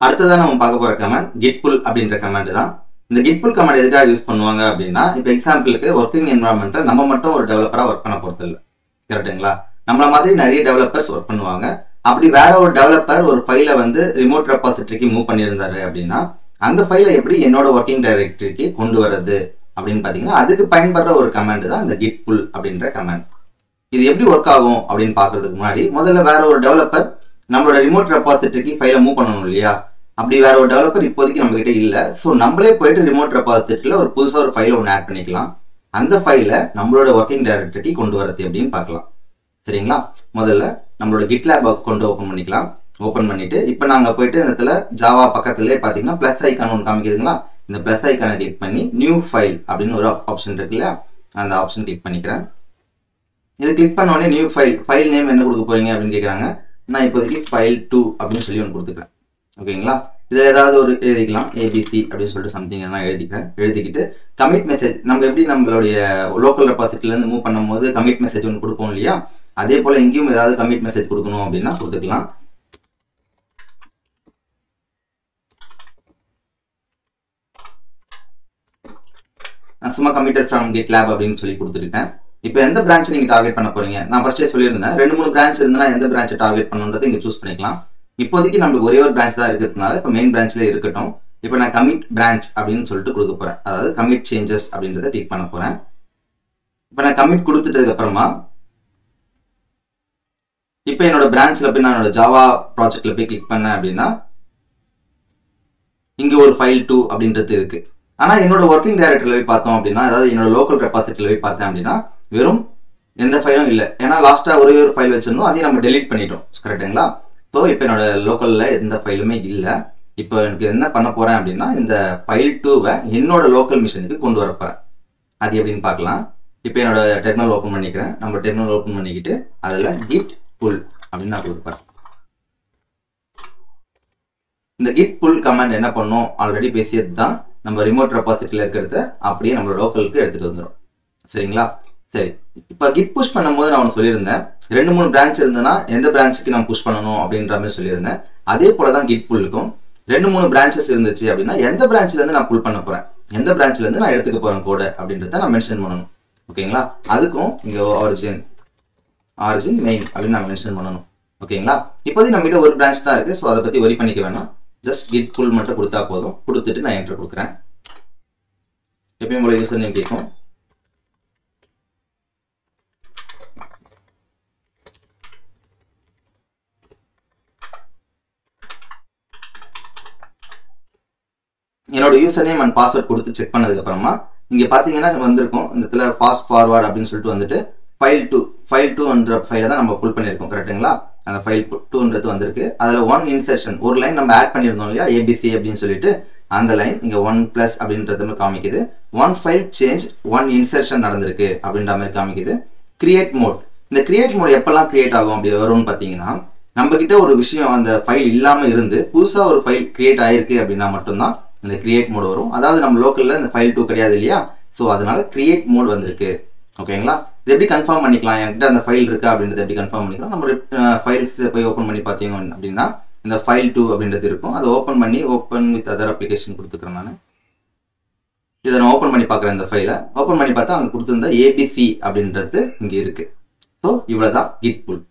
அடுத்ததான் நம்ம பார்க்க போற கமெண்ட் git pull அப்படின்ற கமெண்ட் தான் இந்த git pull கமெண்ட் எதுக்காக யூஸ் பண்ணுவாங்க அப்படின்னா இப்போ எக்ஸாம்பிளுக்கு ஒர்க்கிங் என்வரான்மெண்ட்டில் நம்ம மட்டும் ஒரு டெவலப்பராக ஒர்க் பண்ண போகிறது இல்லை கரெக்டுங்களா நம்மள மாதிரி நிறைய டெவலப்பர்ஸ் ஒர்க் பண்ணுவாங்க அப்படி வேற ஒரு டெவலப்பர் ஒரு ஃபைலை வந்து ரிமோட் ரெபாசிட்டரிக்கு மூவ் பண்ணியிருந்தாரு அப்படின்னா அந்த ஃபைலை எப்படி என்னோட ஒர்க்கிங் டைரக்டரிக்கு கொண்டு வர்றது அப்படின்னு பார்த்தீங்கன்னா அதுக்கு பயன்படுற ஒரு கமெண்ட் தான் இந்த git pull அப்படின்ற கமெண்ட் இது எப்படி ஒர்க் ஆகும் அப்படின்னு பார்க்கறதுக்கு முன்னாடி முதல்ல வேற ஒரு டெவலப்பர் நம்மளோட ரிமோட் ரெபாசிட்டரிக்கு ஃபைலை மூவ் பண்ணணும் இல்லையா அப்படி வேற ஒரு டெவலப்பர் இப்போதைக்கு நம்ம கிட்ட இல்லை ஸோ நம்மளே போயிட்டு ரிமோட் ரெபாசிட்டரியில் ஒரு புதுசாக ஒரு ஃபைலை ஒன்று ஆட் பண்ணிக்கலாம் அந்த ஃபைலை நம்மளோட ஒர்க்கிங் டைரக்டரிக்கு கொண்டு வரது எப்படின்னு பார்க்கலாம் சரிங்களா முதல்ல நம்மளோட GitLab கொண்டு ஓப்பன் பண்ணிக்கலாம் ஓப்பன் பண்ணிட்டு இப்போ நாங்கள் போயிட்டு இந்த இடத்துல ஜாவா பக்கத்துலேயே பார்த்தீங்கன்னா ப்ளஸ் ஐக்கான் ஒன்று காமிக்குதுங்களா இந்த ப்ளஸ் ஐக்கானை கிளிக் பண்ணி நியூ ஃபைல் அப்படின்னு ஒரு ஆப்ஷன் இருக்கு இல்லையா அந்த ஆப்ஷன் கிளிக் பண்ணிக்கிறேன் இது கிளிக் பண்ண உடனே நியூ ஃபைல் ஃபைல் நேம் என்ன கொடுக்க போறீங்க அப்படின்னு கேட்குறாங்க நான் இப்போதைக்கு ஃபைல் டூ அப்படின்னு சொல்லி ஒன்று கொடுத்துக்கிறேன் ஓகேங்களா இதில் ஏதாவது ஒரு எழுதிக்கலாம் ஏபிசி அப்படின்னு சொல்லிட்டு சம்திங் எல்லாம் எழுதிக்கிறேன் எழுதிக்கிட்டு கமிட் மெசேஜ் நம்ம எப்படி நம்மளுடைய லோக்கல் ரெபாசிட்டிலேருந்து மூவ் பண்ணும்போது கமிட் மெசேஜ் ஒன்று கொடுப்போம் இல்லையா அதே போல் இங்கேயும் ஏதாவது கமிட் மெசேஜ் கொடுக்கணும் அப்படின்னா கொடுத்துக்கலாம் நான் சும்மா கமிட்டட் ஃப்ரம் கிட் லேப் அப்படின்னு சொல்லி கொடுத்துருக்கேன் இப்போ எந்த பிரான்ச் நீங்கள் டார்கெட் பண்ண போறீங்க நான் ஃபர்ஸ்டே சொல்லியிருந்தேன் ரெண்டு மூணு பிரான்ச் இருந்தா எந்த பிரான்ச்சை டார்கெட் பண்ணணுன்றதை இங்கே சூஸ் பண்ணிக்கலாம் இப்போதைக்கு நம்மளுக்கு ஒரே ஒரு பிரான்ச் தான் இருக்கிறதுனால இப்போ மெயின் பிரான்ச்ல இருக்கட்டும் இப்போ நான் கமிட் பிரான்ச் அப்படின்னு சொல்லிட்டு கொடுக்க போறேன் அதாவது கமிட் சேஞ்சஸ் அப்படின்றத கிளிக் பண்ண போறேன் இப்போ நான் கமிட் கொடுத்துட்டதுக்கு அப்புறமா இப்போ என்னோட பிரான்ச்ல போய் நான் என்னோட ஜாவா ப்ராஜெக்ட்ல போய் கிளிக் பண்ணேன் அப்படின்னா இங்க ஒரு ஃபைல் டூ அப்படின்றது இருக்கு ஆனா என்னோட ஒர்க்கிங் டைரக்டர்ல போய் பார்த்தோம் அப்படின்னா அதாவது என்னோட லோக்கல் ரெபாசிட்டில போய் பார்த்தேன் அப்படின்னா வெறும் எந்த ஃபைலும் இல்லை ஏன்னா லாஸ்டா ஒரே ஒரு ஃபைல் வச்சிருந்தோம் அதையும் நம்ம டெலீட் பண்ணிட்டோம் கரெக்டுங்களா ஸோ இப்போ என்னோட லோக்கல்ல எந்த ஃபைலுமே இல்லை இப்போ எனக்கு என்ன பண்ண போறேன் அப்படின்னா இந்த ஃபைல் டூவை என்னோட லோக்கல் மிஷினுக்கு கொண்டு வர போறேன் அது எப்படின்னு பார்க்கலாம் இப்போ என்னோட டெர்மினல் ஓப்பன் பண்ணிக்கிறேன் நம்ம டெர்மினல் ஓப்பன் பண்ணிக்கிட்டு அதில் கிட் புல் அப்படின்னு நான் கொடுப்பேன் இந்த கிட் புல் கமாண்ட் என்ன பண்ணும் ஆல்ரெடி பேசியது தான் நம்ம ரிமோட் ரெபாசிட்டியில் இருக்கிறத அப்படியே நம்ம லோக்கலுக்கு எடுத்துகிட்டு வந்துடும் சரிங்களா சரி இப்போ கிட் புஷ் பண்ணும்போது நான் ஒன்று சொல்லியிருந்தேன் ரெண்டு மூணு பிரான்ச் இருந்ததுன்னா எந்த பிரான்ச்சுக்கு நான் புஷ் பண்ணணும் அப்படின்ற மாதிரி சொல்லியிருந்தேன் அதே போல தான் கிட் புல்லுக்கும் ரெண்டு மூணு பிரான்ச்சஸ் இருந்துச்சு அப்படின்னா எந்த பிரான்ச்லேருந்து நான் புல் பண்ண போகிறேன் எந்த பிரான்ச்லேருந்து நான் எடுத்துக்க போகிறேன் கோடை அப்படின்றத நான் மென்ஷன் பண்ணணும் ஓகேங்களா அதுக்கும் இங்கே ஆரிஜின் ஆரிஜின் மெயின் அப்படின்னு நான் மென்ஷன் பண்ணணும் ஓகேங்களா இப்போதைக்கு நம்ம கிட்ட ஒரு பிரான்ச் தான் இருக்குது ஸோ அதை பற்றி ஒரி பண்ணிக்க வேணாம் ஜஸ்ட் கிட் புல் மட்டும் கொடுத்தா போதும் கொடுத்துட்டு நான் என்ட்ரு கொடுக்குறேன் எப்பயும் போல யூசர் நேம் கேட்கும் என்னோட யூசர் நேம் அண்ட் பாஸ்வேர்ட் கொடுத்து செக் பண்ணதுக்கு அப்புறமா இங்க பாத்தீங்கன்னா வந்திருக்கும் இந்த இடத்துல ஃபாஸ்ட் ஃபார்வர்ட் அப்படின்னு சொல்லிட்டு வந்துட்டு ஃபைல் டூ ஃபைல் டூன்ற ஃபைலை தான் நம்ம புல் பண்ணியிருக்கோம் கரெக்ட்டுங்களா அந்த ஃபைல் டூன்றது வந்திருக்கு அதில் ஒன் இன்சர்ஷன் ஒரு லைன் நம்ம ஆட் பண்ணியிருந்தோம் இல்லையா ஏபிசி அப்படின்னு சொல்லிட்டு அந்த லைன் இங்கே ஒன் ப்ளஸ் அப்படின்றது காமிக்குது one file change one insertion நடந்திருக்கு அப்படின்ற மாதிரி காமிக்குது கிரியேட் மோட் இந்த கிரியேட் மோட் எப்பெல்லாம் கிரியேட் ஆகும் அப்படி வரும்னு பார்த்தீங்கன்னா நம்ம கிட்ட ஒரு விஷயம் அந்த ஃபைல் இல்லாமல் இருந்து புதுசாக ஒரு ஃபைல் கிரியேட் ஆயிருக்கு அப்படின்னா மட்டும்தான் இந்த கிரியேட் மோட் வரும் அதாவது நம்ம லோக்கலில் இந்த ஃபைல் டூ கிடையாது இல்லையா ஸோ அதனால கிரியேட் மோட் வந்திருக்கு ஓகேங்களா இது எப்படி கன்ஃபார்ம் பண்ணிக்கலாம் என்கிட்ட அந்த ஃபைல் இருக்கா அப்படின்றத எப்படி கன்ஃபார்ம் பண்ணிக்கலாம் நம்ம ஃபைல்ஸ் போய் ஓப்பன் பண்ணி பார்த்தீங்க அப்படின்னா இந்த ஃபைல் டூ அப்படின்றது இருக்கும் அதை ஓப்பன் பண்ணி ஓப்பன் வித் அதர் அப்ளிகேஷன் கொடுத்துக்கிறேன் நான் இதை நான் ஓப்பன் பண்ணி பார்க்குறேன் இந்த ஃபைலை ஓப்பன் பண்ணி பார்த்தா அங்கே கொடுத்துருந்த ஏபிசி அப்படின்றது இங்கே இருக்கு ஸோ இவ்வளோ தான் கிட் புல்